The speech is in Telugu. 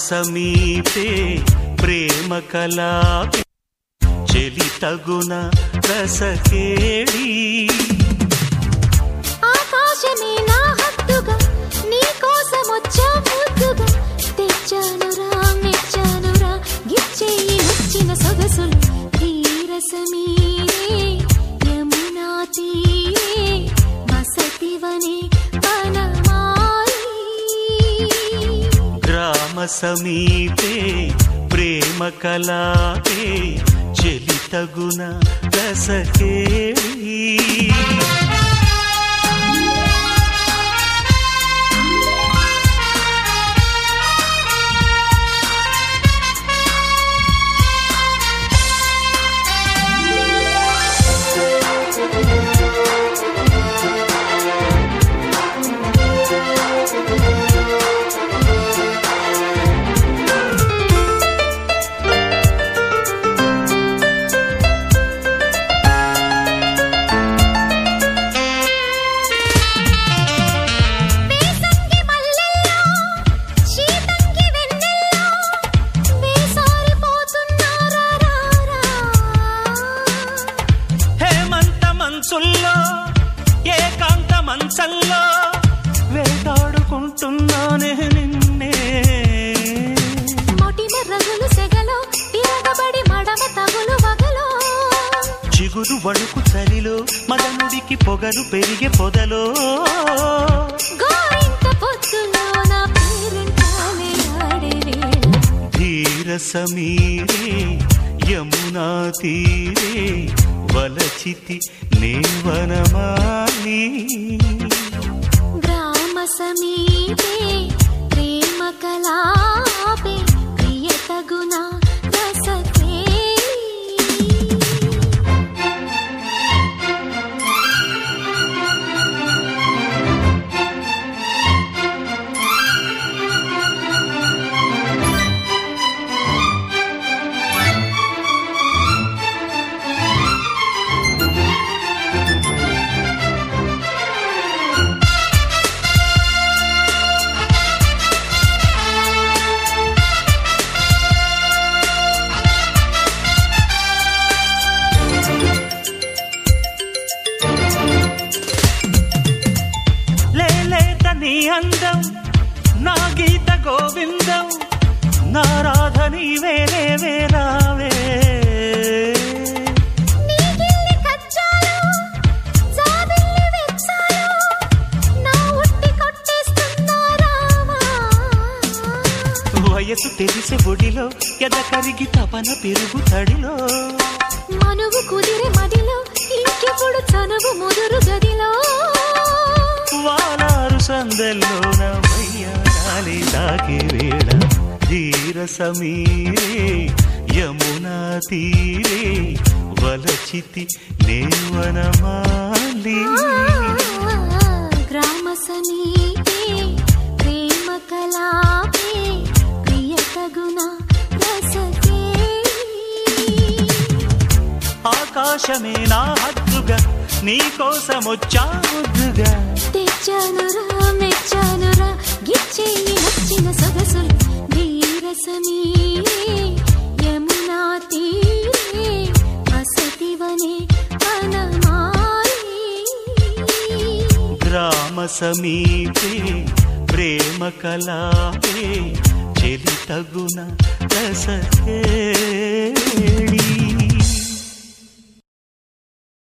సమీపే ప్రేమ కలాపి చెలి తగున రసకేడి ఆకాశమే నా హద్దుగా నీ కోసం వచ్చా ముద్దుగా తెచ్చానురా మెచ్చానురా గిచ్చేయి వచ్చిన సొగసులు తీరసమీరే యమునా తీరే వసతివనే వనమాలి గ్రామ సమీపే ప్రేమ కలాపే చెలి తగున రసకేడి వేసంగి మల్లెల్లో శీతంగి వెన్నెల్లో వేసారిపోతున్నారా రారా హేమంత మంచుల్లో ఏకాంత మంచల్లో వేటాడుకుంటున్నానే నిన్నే మొటిమ రగులు సెగలో తిరగబడి మడమ తగులు వగలో చిగురు వణుకు చలిలో మదనుడికి పొగరు పెరిగే పొదలో గోరింట పొత్తులో నా పేరింటాలే ఆడే వేళ ధీర సమీరే యమునా తీరే వలచితి నేవనమాలి గ్రామ సమీపే ప్రేమ కలాపే ప్రియతగుణ రసకే లేలేత నీ అందం నా గీత గోవిందం నా రాధ నీవేలే వేరావే నీగిల్లి కచ్చాలు జాబిల్లి వెచ్చాలు నా ఉట్టి కొట్టేస్తున్నా రామా వయసు తెలిసే ఒడిలో ఎద కరిగి తపన పెరుగు తడిలో మనువు కుదిరే మదిలో ఇంకెప్పుడు చనువు ముదురు గదిలో వాలారు సందల్లోన వయ్యాలి దాకే వేళ ధీర సమీరే యమునా తీరే వలచితి నేవనమాలి గ్రామ సమీపే ప్రేమ కలాపే ప్రియతగుణ రసకే ఆకాశమే నా హద్దుగా నీ కోసం వచ్చా ముద్దుగా తెచ్చానురా మెచ్చానురా గిచ్చేయి నచ్చిన సొగసులు ధీరసమీరే యమునా తీరే వసతివనే వనమాలి గ్రామ సమీపే ప్రేమ కలాపే చెలి తగున రసకేడి